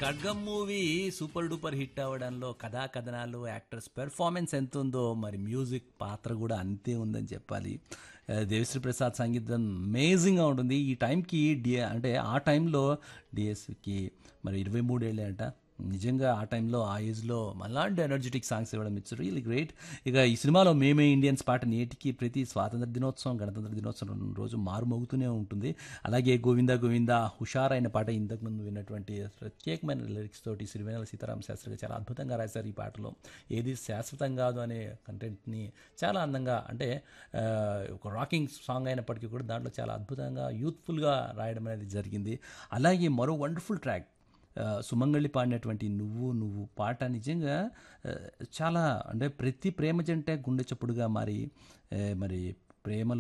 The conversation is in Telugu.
ఖడ్గం మూవీ సూపర్ డూపర్ హిట్ అవ్వడంలో కథా కథనాలు యాక్టర్స్ పెర్ఫార్మెన్స్ ఎంత ఉందో మరి మ్యూజిక్ పాత్ర కూడా అంతే ఉందని చెప్పాలి ఆ, దేవిశ్రీ ప్రసాద్ సంగీతం అమేజింగ్గా ఉంటుంది ఈ టైంకి డి అంటే ఆ టైంలో డిఎస్కి మరి ఇరవై మూడేళ్ళే అంట నిజంగా ఆ టైంలో ఆ ఏజ్లో అలాంటి ఎనర్జెటిక్ సాంగ్స్ ఇవ్వడం ఇట్స్ రియలీ గ్రేట్ ఇక ఈ సినిమాలో మేమే ఇండియన్స్ పాట నేటికి ప్రతి స్వాతంత్ర దినోత్సవం గణతంత్ర దినోత్సవం రోజు మారుమోగుతూనే ఉంటుంది అలాగే గోవింద గోవింద హుషారైన పాట ఇంతకు ముందు విన్నటువంటి ప్రత్యేకమైన లిరిక్స్ తోటి సిరివేనల సీతారామ శాస్త్రి గారు చాలా అద్భుతంగా రాశారు ఈ పాటలో ఏది శాశ్వతం కాదు అనే కంటెంట్ని చాలా అందంగా అంటే ఆ, ఒక రాకింగ్ సాంగ్ అయినప్పటికీ కూడా దాంట్లో చాలా అద్భుతంగా యూత్ఫుల్గా రాయడం అనేది జరిగింది అలాగే మరో వండర్ఫుల్ ట్రాక్ ఆ, సుమంగళి పాడినటువంటి నువ్వు నువ్వు పాట నిజంగా ఆ, చాలా అంటే ప్రతి ప్రేమ జంటే గుండె చప్పుడుగా మారి ఆ, మరి ప్రేమలో